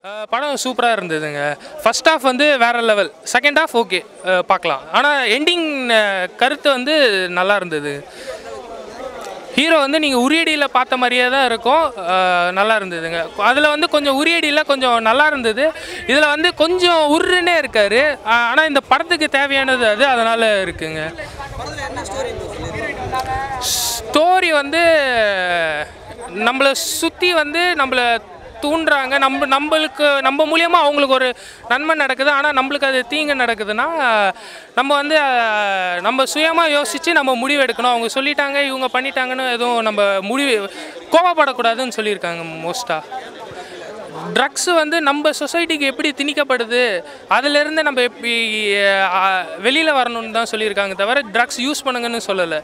அஹ் படம் சூப்பராக இருந்ததுங்க ஃபர்ஸ்ட் ஹாஃப் வந்து வேற லெவல் செகண்ட் ஹாஃப் ஓகே பார்க்கலாம் ஆனால் எண்டிங் கருத்து வந்து நல்லா இருந்தது ஹீரோ வந்து நீங்கள் உரியடியில் பார்த்த மாதிரியே தான் இருக்கும் அஹ் நல்லா இருந்ததுங்க அதில் வந்து கொஞ்சம் உரியடியில் கொஞ்சம் நல்லா இருந்தது இதில் வந்து கொஞ்சம் உருன்னே இருக்காரு ஆனால் இந்த படத்துக்கு தேவையானது அது அதனால் இருக்குங்க ஸ்டோரி வந்து நம்மளை சுற்றி வந்து நம்மளை தூண்டுறாங்க நம்ம நம்மளுக்கு நம்ம மூலியமாக அவங்களுக்கு ஒரு நன்மை நடக்குது ஆனால் நம்மளுக்கு அது தீங்கு நடக்குதுன்னா நம்ம வந்து அஹ், நம்ம சுயமாக யோசித்து நம்ம முடிவு எடுக்கணும் அவங்க சொல்லிட்டாங்க இவங்க பண்ணிட்டாங்கன்னு எதுவும் நம்ம முடிவு கோவப்படக்கூடாதுன்னு சொல்லியிருக்காங்க மோஸ்ட்டாக ட்ரக்ஸ் வந்து நம்ம சொசைட்டிக்கு எப்படி திணிக்கப்படுது அதிலிருந்து நம்ம எப்படி வெளியில் வரணும்னு தான் சொல்லியிருக்காங்க தவிர ட்ரக்ஸ் யூஸ் பண்ணுங்கன்னு சொல்லலை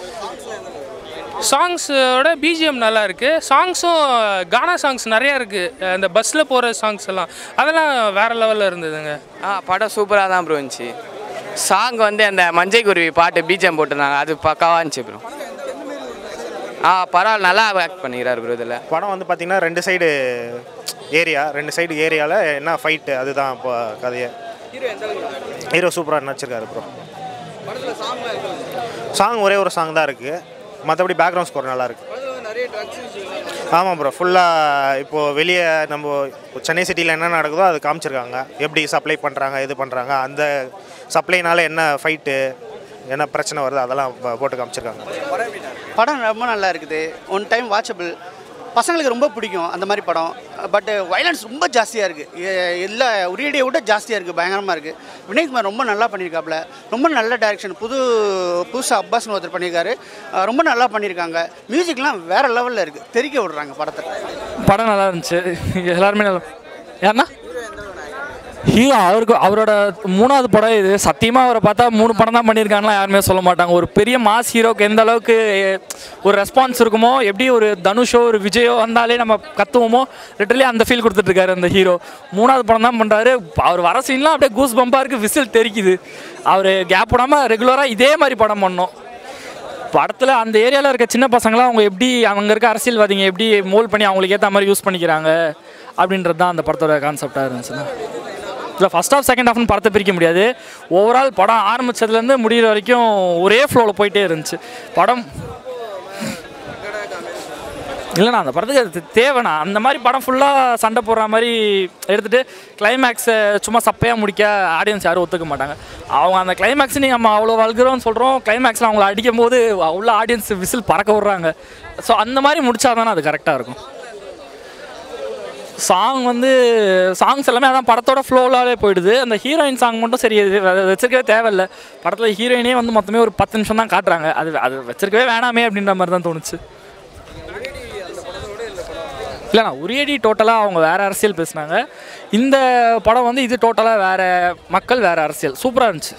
சாங்ஸோட பிஜிஎம் நல்லா இருக்கு சாங்ஸும் கானா சாங்ஸ் நிறையா இருக்கு அந்த பஸ்ஸில் போகிற சாங்ஸ் எல்லாம் அதெல்லாம் வேற லெவலில் இருந்ததுங்க ஆ படம் சூப்பராக தான் ப்ரோ இருந்துச்சு சாங் வந்து அந்த மஞ்சை குருவி பாட்டு பிஜிஎம் போட்டிருந்தாங்க அது பக்காவாக இருந்துச்சு ப்ரோ ஆ பரவாயில்ல நல்லா ஆக்ட் பண்ணிக்கிறார் ப்ரோ இதில் படம் வந்து பார்த்திங்கன்னா ரெண்டு சைடு ஏரியா ரெண்டு சைடு ஏரியாவில் என்ன ஃபைட்டு அதுதான் இப்போ கதையை ஹீரோ சூப்பராக நடிச்சிருக்காரு ப்ரோ சாங் ஒரே ஒரு சாங் தான் இருக்குது மற்றபடி பேக்ரவுண்ட் ஸ்கோர் நல்லா இருக்கு ஆமாம் ப்ரோ ஃபுல்லாக இப்போது வெளியே நம்ம இப்போ சென்னை சிட்டியில் என்ன நடக்குதோ அது காமிச்சிருக்காங்க எப்படி சப்ளை பண்ணுறாங்க இது பண்ணுறாங்க அந்த சப்ளைனால என்ன ஃபைட்டு என்ன பிரச்சனை வருது அதெல்லாம் ப- போட்டு காமிச்சிருக்காங்க படம் ரொம்ப நல்லா இருக்குது ஒன் டைம் வாட்சபிள் பசங்களுக்கு ரொம்ப பிடிக்கும் அந்த மாதிரி படம் பட் வைலன்ஸ் ரொம்ப ஜாஸ்தியாக இருக்குது எல்லா உரியடியை விட ஜாஸ்தியாக இருக்குது பயங்கரமாக இருக்குது வினய்குமார் ரொம்ப நல்லா பண்ணியிருக்காப்புல ரொம்ப நல்ல டைரக்ஷன் புது புதுசாக அப்பாஸ்னு ஒருத்தர் பண்ணியிருக்காரு அஹ் ரொம்ப நல்லா பண்ணியிருக்காங்க மியூசிக்லாம் வேறு லெவலில் இருக்குது தெறிக்க விடுறாங்க படத்தை படம் நல்லா இருந்துச்சு எல்லாருமே நல்லா யாருண்ணா ஹீரோ அவருக்கு அவரோட மூணாவது படம் இது சத்தியமாக அவரை பார்த்தா மூணு படம் தான் பண்ணியிருக்காங்களா யாருமே சொல்ல மாட்டாங்க ஒரு பெரிய மாஸ் ஹீரோக்கு எந்த அளவுக்கு ஒரு ரெஸ்பான்ஸ் இருக்குமோ எப்படி ஒரு தனுஷோ ஒரு விஜயோ வந்தாலே நம்ம கத்துவோமோ லிட்டரலி அந்த ஃபீல் கொடுத்துட்ருக்காரு அந்த ஹீரோ மூணாவது படம் தான் பண்ணுறாரு அவர் வர சீன்லாம் அப்படியே கூஸ் பம்பாக இருக்குது விசில் தெரிக்குது அவர் கேப் விடாமல் ரெகுலராக இதே மாதிரி படம் பண்ணோம் படத்தில் அந்த ஏரியாவில் இருக்க சின்ன பசங்களாம் அவங்க எப்படி அவங்க இருக்க அரசியல்வாதிங்க எப்படி மோல் பண்ணி அவங்களுக்கு ஏற்ற மாதிரி யூஸ் பண்ணிக்கிறாங்க அப்படின்றது தான் அந்த படத்தோட கான்செப்டாக இருந்துச்சுன்னா இல்லை ஃபஸ்ட் ஆஃப் செகண்ட் ஹாஃப்னு படத்தை பிரிக்க முடியாது ஓவரால் படம் ஆரம்பிச்சதுலேருந்து முடிகிற வரைக்கும் ஒரே ஃப்ளோவில் போயிட்டே இருந்துச்சு படம் இல்லைண்ணா அந்த படத்துக்கு அது தேவைண்ணா அந்த மாதிரி படம் ஃபுல்லாக சண்டை போடுற மாதிரி எடுத்துகிட்டு கிளைமேக்ஸை சும்மா சப்பையாக முடிக்க ஆடியன்ஸ் யாரும் ஒத்துக்க மாட்டாங்க அவங்க அந்த கிளைமேக்ஸ் நீங்கள் நம்ம அவ்வளோ வல்கிறோம்னு சொல்கிறோம் கிளைமேக்ஸில் அவங்கள அடிக்கும் போது உள்ள ஆடியன்ஸ் விசில் பறக்க விட்றாங்க ஸோ அந்த மாதிரி முடிச்சா தானே அது கரெக்டாக இருக்கும் சாங் வந்து சாங்ஸ் எல்லாமே அதான் படத்தோட ஃப்ளோலாலே போயிடுது அந்த ஹீரோயின் சாங் மட்டும் சரி இது வெ- வச்சிருக்கவே தேவையில்ல படத்தில் ஹீரோயினே வந்து மொத்தமே ஒரு பத்து நிமிஷம் தான் காட்டுறாங்க அது அது வச்சிருக்கவே வேணாமே அப்படின்ற மாதிரி தான் தோணுச்சு இல்லைண்ணா உரியடி டோட்டலாக அவங்க வேறு அரசியல் பேசுனாங்க இந்த படம் வந்து இது டோட்டலாக வேறு மக்கள் வேறு அரசியல் சூப்பராக இருந்துச்சு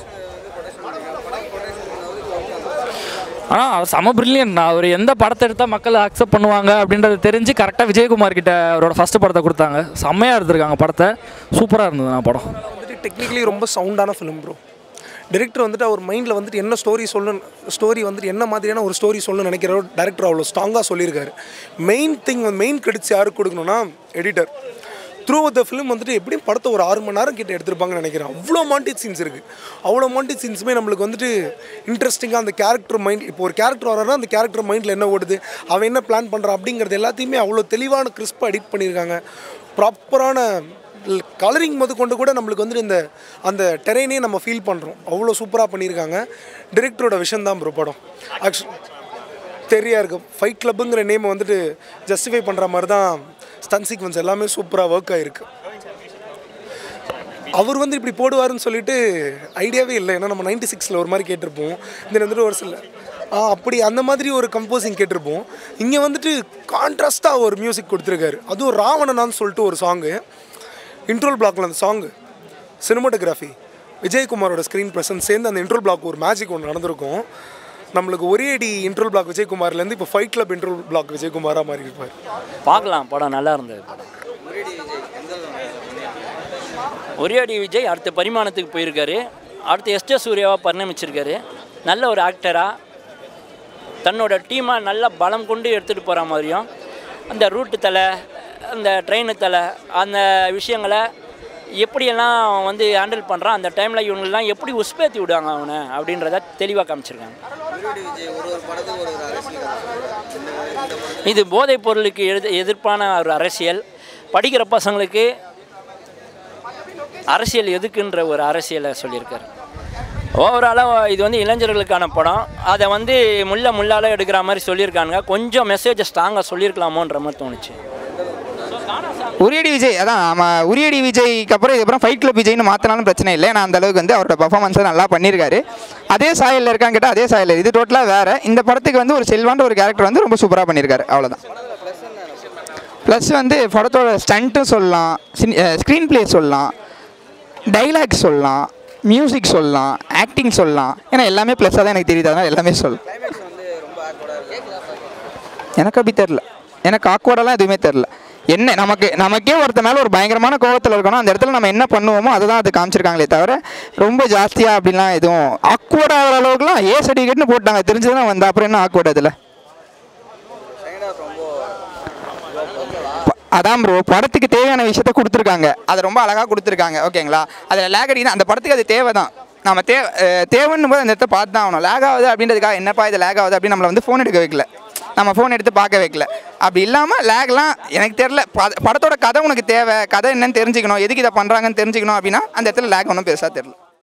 ஆனால் அவர் செம பிரில்லியன்ட் அவர் எந்த படத்தை எடுத்தால் மக்கள் அக்செப்ட் பண்ணுவாங்க அப்படின்றது தெரிஞ்சு கரெக்டாக விஜயகுமார் கிட்ட அவரோட ஃபஸ்ட்டு படத்தை கொடுத்தாங்க செம்மையாக எடுத்திருக்காங்க படத்தை சூப்பராக இருந்தது நான் படம் வந்துட்டு டெக்னிக்கலி ரொம்ப சவுண்டான ஃபிலிம் ப்ரோ டேரக்டர் வந்துட்டு அவர் மைண்டில் வந்துட்டு என்ன ஸ்டோரி சொல்லணும் ஸ்டோரி வந்துட்டு என்ன மாதிரியான ஒரு ஸ்டோரி சொல்லணும்னு நினைக்கிறாரோ டேரக்டர் அவ்வளோ ஸ்ட்ராங்காக சொல்லியிருக்காரு மெயின் திங் மெயின் கிரெடிட்ஸ் யாருக்கு கொடுக்கணும்னா எடிட்டர் த்ரூ த ஃபிலிம் வந்துட்டு எப்படியும் படத்தை ஒரு ஆறு மணி நேரம் கிட்ட எடுத்திருப்பாங்கன்னு நினைக்கிறேன் அவ்வளோ மாண்டேஜ் சீன்ஸ் இருக்குது அவ்வளோ மாண்டேஜ் சீன்ஸுமே நம்மளுக்கு வந்துட்டு இன்ட்ரெஸ்டிங்காக அந்த கேரக்டர் மைண்ட் இப்போ ஒரு கேரக்டர் வரானா அந்த கேரக்டர் மைண்டில் என்ன ஓடுது அவன் என்ன பிளான் பண்ணுறான் அப்படிங்கிறது எல்லாத்தையுமே அவ்வளோ தெளிவான கிறிஸ்பாக எடிட் பண்ணியிருக்காங்க ப்ராப்பரான கலரிங் முத கொண்டு கூட நம்மளுக்கு வந்துட்டு இந்த அந்த டெரைனே நம்ம ஃபீல் பண்ணுறோம் அவ்வளோ சூப்பராக பண்ணியிருக்காங்க டிரெக்டரோட விஷன் தான் ப்ரோ படம் ஆக்சுவல் தெரியா இருக்கு ஃபைட் கிளப்புங்கிற நேமை வந்துட்டு ஜஸ்டிஃபை பண்ணுற மாதிரி தான் ஸ்டன் சீக்வன்ஸ் எல்லாமே சூப்பராக ஒர்க் ஆகிருக்கு அவர் வந்து இப்படி போடுவாருன்னு சொல்லிட்டு ஐடியாவே இல்லை ஏன்னா நம்ம நைன்டி சிக்ஸில் ஒரு மாதிரி கேட்டிருப்போம் இந்த வந்துட்டு ஒரு சில ஆ அப்படி அந்த மாதிரி ஒரு கம்போசிங் கேட்டிருப்போம் இங்கே வந்துட்டு கான்ட்ராஸ்ட்டாக ஒரு மியூசிக் கொடுத்துருக்காரு அதுவும் ராவணனான்னு சொல்லிட்டு ஒரு சாங்கு இன்ட்ரோல் பிளாக்ல அந்த சாங்கு சினிமாட்டோகிராஃபி விஜயகுமாரோட ஸ்க்ரீன் ப்ரெசன்ஸ் சேர்ந்து அந்த இன்ட்ரோல் பிளாக் ஒரு மேஜிக் ஒன்று நடந்திருக்கும் நம்மளுக்கு ஒரே அடி இன்ட்ரோல் பிளாக் விஜயகுமார்லேருந்து இப்போ ஃபைட் கிளப் இன்ட்ரோல் பிளாக் விஜயகுமாராக மாறி இருப்பார் பார்க்கலாம் படம் நல்லா இருந்தது படம் ஒரே அடி விஜய் அடுத்த பரிமாணத்துக்கு போயிருக்காரு அடுத்து எஸ்டே சூர்யாவாக பரிணமிச்சிருக்காரு நல்ல ஒரு ஆக்டராக தன்னோட டீமை நல்ல பலம் கொண்டு எடுத்துகிட்டு போகிற மாதிரியும் அந்த ரூட்டு தலை அந்த ட்ரெயின் தலை அந்த விஷயங்களை எப்படியெல்லாம் அவன் வந்து ஹேண்டில் பண்ணுறான் அந்த டைமில் இவங்களெலாம் எப்படி உஸ்பேத்தி விடுவாங்க அவனை அப்படின்றத தெளிவாக காமிச்சிருக்காங்க இது போதைப் பொருளுக்கு எதிர் எதிர்ப்பான ஒரு அரசியல் படிக்கிற பசங்களுக்கு அரசியல் எதுக்குன்ற ஒரு அரசியலை சொல்லியிருக்காரு ஓவராலாக இது வந்து இளைஞர்களுக்கான படம் அதை வந்து முள்ள முள்ளால் எடுக்கிற மாதிரி சொல்லியிருக்காங்க கொஞ்சம் மெசேஜை ஸ்ட்ராங்காக சொல்லியிருக்கலாமோன்ற மாதிரி தோணுச்சு உரியடி விஜய் அதான் நம்ம உரியடி விஜய்க்கு அப்புறம் இதுக்கப்புறம் ஃபைட் கிளப் விஜய்னு மாற்றினாலும் பிரச்சனை இல்லை ஏன்னா அந்த அளவுக்கு வந்து அவரோட பர்ஃபார்மன்ஸை நல்லா பண்ணியிருக்காரு அதே சாயலில் இருக்கான்னு கேட்டால் அதே சாயல் இது டோட்டலாக வேறு இந்த படத்துக்கு வந்து ஒரு செல்வான்ற ஒரு கேரக்டர் வந்து ரொம்ப சூப்பராக பண்ணியிருக்காரு அவ்வளோதான் ப்ளஸ் வந்து படத்தோட ஸ்டண்ட்டும் சொல்லலாம் ஸ்க்ரீன் ப்ளே சொல்லலாம் டைலாக் சொல்லலாம் மியூசிக் சொல்லலாம் ஆக்டிங் சொல்லலாம் ஏன்னா எல்லாமே ப்ளஸ்ஸாக தான் எனக்கு தெரியுது அதனால் எல்லாமே சொல்லலாம் எனக்கு அப்படி தெரில எனக்கு ஆக்வர்டெல்லாம் எதுவுமே தெரில என்ன நமக்கு நமக்கே ஒருத்த மேலே ஒரு பயங்கரமான கோவத்தில் இருக்கணும் அந்த இடத்துல நம்ம என்ன பண்ணுவோமோ அதுதான் அது காமிச்சிருக்காங்களே தவிர ரொம்ப ஜாஸ்தியாக அப்படிலாம் எதுவும் ஆக்வர்ட் ஆகிற அளவுக்குலாம் ஏ சர்டிஃபிகேட்னு போட்டாங்க தெரிஞ்சதுதான் வந்தா அப்புறம் என்ன ஆக்வர்ட் அதில் ப- அதான் ப்ரோ படத்துக்கு தேவையான விஷயத்த கொடுத்துருக்காங்க அது ரொம்ப அழகாக கொடுத்துருக்காங்க ஓகேங்களா அதில் லேக் அடிக்குது அந்த படத்துக்கு அது தேவை தான் நம்ம தே அஹ் தேவைன்னும் போது அந்த இடத்த பார்த்து தான் ஆகணும் லேக் ஆகுது அப்படின்றதுக்காக என்னப்பா இது லேக் ஆகுது அப்படின்னு நம்மளை வந்து ஃபோன் எடுக்க வைக்கல நம்ம ஃபோன் எடுத்து பார்க்க வைக்கல அப்படி இல்லாமல் லேக்லாம் எனக்கு தெரில படத்தோட கதை உனக்கு தேவை கதை என்னன்னு தெரிஞ்சுக்கணும் எதுக்கு இதை பண்ணுறாங்கன்னு தெரிஞ்சுக்கணும் அப்படின்னா அந்த இடத்துல லேக் ஒன்றும் பெருசாக தெரில